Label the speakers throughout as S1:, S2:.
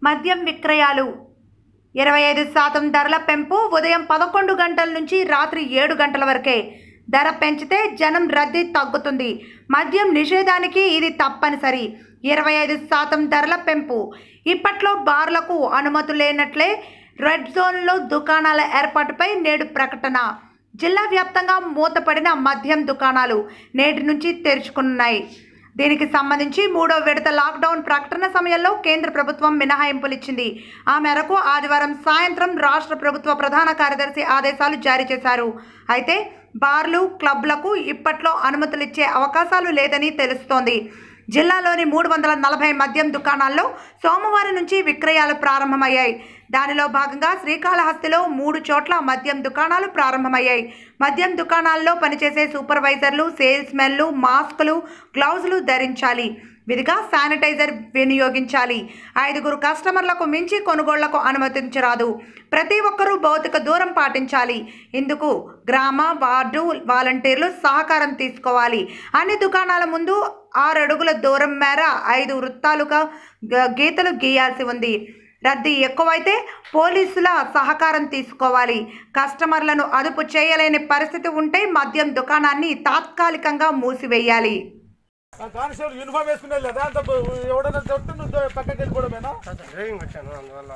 S1: మద్యం విక్రయాలు ఇరవై ఐదు శాతం ధరల పెంపు ఉదయం పదకొండు గంటల నుంచి రాత్రి ఏడు గంటల వరకే ధర పెంచితే జనం రద్దీ తగ్గుతుంది మద్యం నిషేధానికి ఇది తప్పనిసరి ఇరవై ఐదు శాతం ధరల పెంపు ఇప్పట్లో బార్లకు అనుమతి లేనట్లే రెడ్ జోన్లో దుకాణాల ఏర్పాటుపై నేడు ప్రకటన జిల్లా వ్యాప్తంగా మూతపడిన మద్యం దుకాణాలు నేటి నుంచి తెరుచుకున్నాయి దీనికి సంబంధించి మూడో విడత లాక్డౌన్ ప్రకటన సమయంలో కేంద్ర ప్రభుత్వం మినహాయింపులు ఇచ్చింది ఆ మేరకు ఆదివారం సాయంత్రం రాష్ట్ర ప్రభుత్వ ప్రధాన కార్యదర్శి ఆదేశాలు జారీ చేశారు అయితే బార్లు క్లబ్లకు ఇప్పట్లో అనుమతులు ఇచ్చే అవకాశాలు లేదని తెలుస్తోంది జిల్లాలోని మూడు వందల నలభై మద్యం దుకాణాల్లో సోమవారం నుంచి విక్రయాలు ప్రారంభమయ్యాయి దానిలో భాగంగా శ్రీకాళహస్తిలో మూడు చోట్ల మద్యం దుకాణాలు ప్రారంభమయ్యాయి మద్యం దుకాణాల్లో పనిచేసే సూపర్వైజర్లు సేల్స్మెన్లు మాస్కులు గ్లౌజులు ధరించాలి విధిగా శానిటైజర్ వినియోగించాలి ఐదుగురు కస్టమర్లకు మించి కొనుగోళ్లకు అనుమతించరాదు ప్రతి ఒక్కరూ భౌతిక దూరం పాటించాలి ఇందుకు గ్రామ వార్డు వాలంటీర్లు సహకారం తీసుకోవాలి అన్ని దుకాణాల ముందు ఆరు అడుగుల దూరం మేర ఐదు వృత్తాలుగా గ- గీతలు గీయాల్సి ఉంది రద్దీ ఎక్కువైతే పోలీసుల సహకారం తీసుకోవాలి కస్టమర్లను అదుపు చేయలేని పరిస్థితి ఉంటే మద్యం దుకాణాన్ని తాత్కాలికంగా మూసివేయాలి
S2: ఆ కానిస్టేబుల్ యూనిఫామ్ వేసుకునే లేదా అంత బ- ఎవడైనా చెప్తే నువ్వు పక్కకి వెళ్ళిపోవడమేనా
S3: డ్రైవింగ్ వచ్చాను అందువల్ల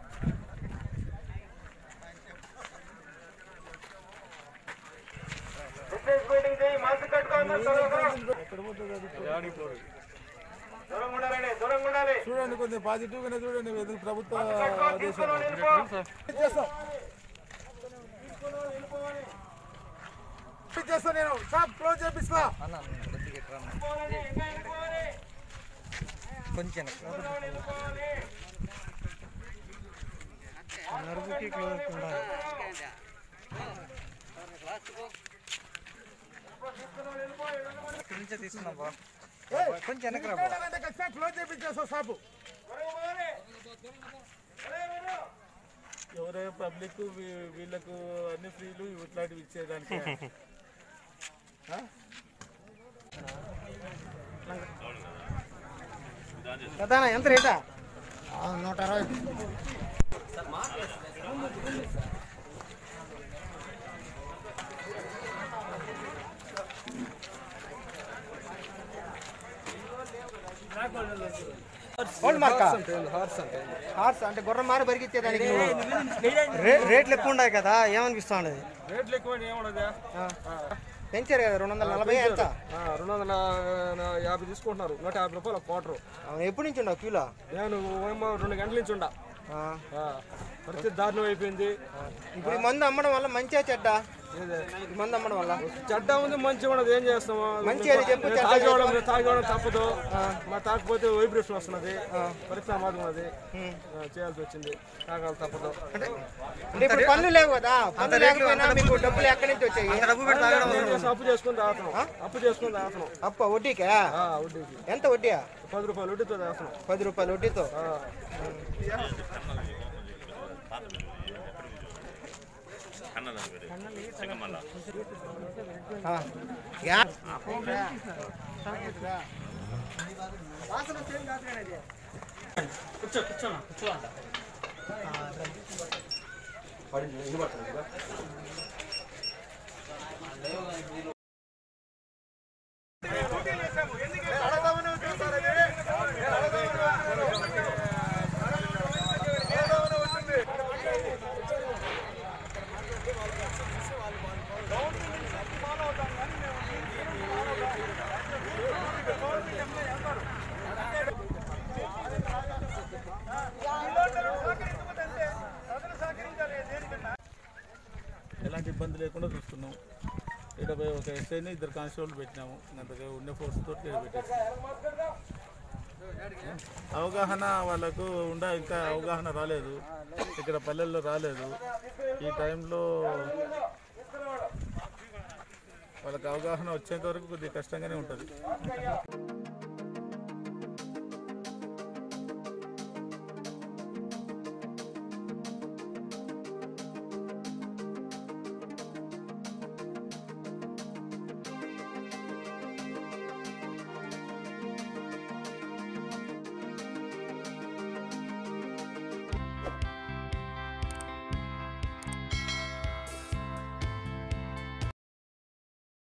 S2: చూడండి కొంచెం పాజిటివ్ గానే చూడండి ఎదురు ప్రభుత్వ ఆదేశాలు. చేస్తాం చేస్తా నేను షాప్ క్లోజ్ చేపిస్తా
S3: కొంచెం నరుపుకి క్లోజ్ ఉండాలి ఇక్కడి నుంచే తీసుకున్నాం బా కొంచెం వెనక్కి రా బా.
S2: అంటే ఖచ్చితంగా క్లోజ్ చేపించేస్తా షాపు ఎవరే పబ్లిక్ వీళ్ళకు అన్ని ఫ్రీలు ఇట్లాంటివి ఇచ్చేదానికి
S3: ప్రధాన ఎంత రేటా నూట అరవై హోల్డ్ మార్క్ హార్స్ అంటే హార్స్ అంటే గుర్రం మారి పరిగెత్తేదానికి రే- రేట్లు ఎక్కువ ఉన్నాయి కదా ఏమనిపిస్తా ఉండదు
S2: రేట్లు ఎక్కువ ఏమన్నదా
S3: పెంచారు కదా రెండు వందల నలభై ఎంత
S2: రెండు వందల యాభై తీసుకుంటున్నారు నూట యాభై రూపాయలు కోటరు
S3: అవును ఎప్పటి నుంచి ఉండవు క్యూలో
S2: నేను ఏమో రెండు గంటల నుంచి ఉండా
S3: ఆ.
S2: ఆ, పరిస్థితి దారుణం అయిపోయింది
S3: ఇప్పుడు ఈ మందు అమ్మడం వల్ల మంచిగా చెడ్డ ఈ మందు అమ్మడం వల్ల
S2: చెడ్డ ఉంది మంచి ఉన్నది ఏం చేస్తాము
S3: మంచి అది చెప్పు, చెడ్డ
S2: తాగేవాళ్ళం తాగేవాళ్ళం తప్పదు మా తాకపోతే వైబ్రేషన్ వస్తున్నది పరిశ్రమ ఉన్నది ఆ, చేయాల్సి వచ్చింది తాగాలి తప్పదు
S3: అంటే ఇప్పుడు పనులు లేవు కదా పనులు లేకపోయినా మీకు డబ్బులు ఎక్కడి నుంచి వచ్చాయి
S2: ఏం చేస్తాం? అప్పు చేసుకుని తాగుతున్నాం అప్పు చేసుకుని తాగుతున్నాం
S3: అప్ప వడ్డీకా
S2: ఆ, వడ్డీకి
S3: ఎంత వడ్డీయా
S2: పది రూపాయలు వడ్డీతో తాగుతున్నాం
S3: పది రూపాయలు వడ్డీతో
S2: ఆ.
S3: ఆ. యా.
S2: ఎలాంటి ఇబ్బంది లేకుండా చూస్తున్నాం ఇక్కడ పోయి ఒక ఎస్ఐని ఇద్దరు కానిస్టేబుల్ పెట్టినాము అంతగా ఉండే ఫోర్స్ తోటి పెట్టేసి అవగాహన వాళ్ళకు ఉండ ఇంకా అవగాహన రాలేదు ఇక్కడ పల్లెల్లో రాలేదు ఈ టైంలో వాళ్ళకి అవగాహన వచ్చేంత వరకు కొద్దిగా కష్టంగానే ఉంటుంది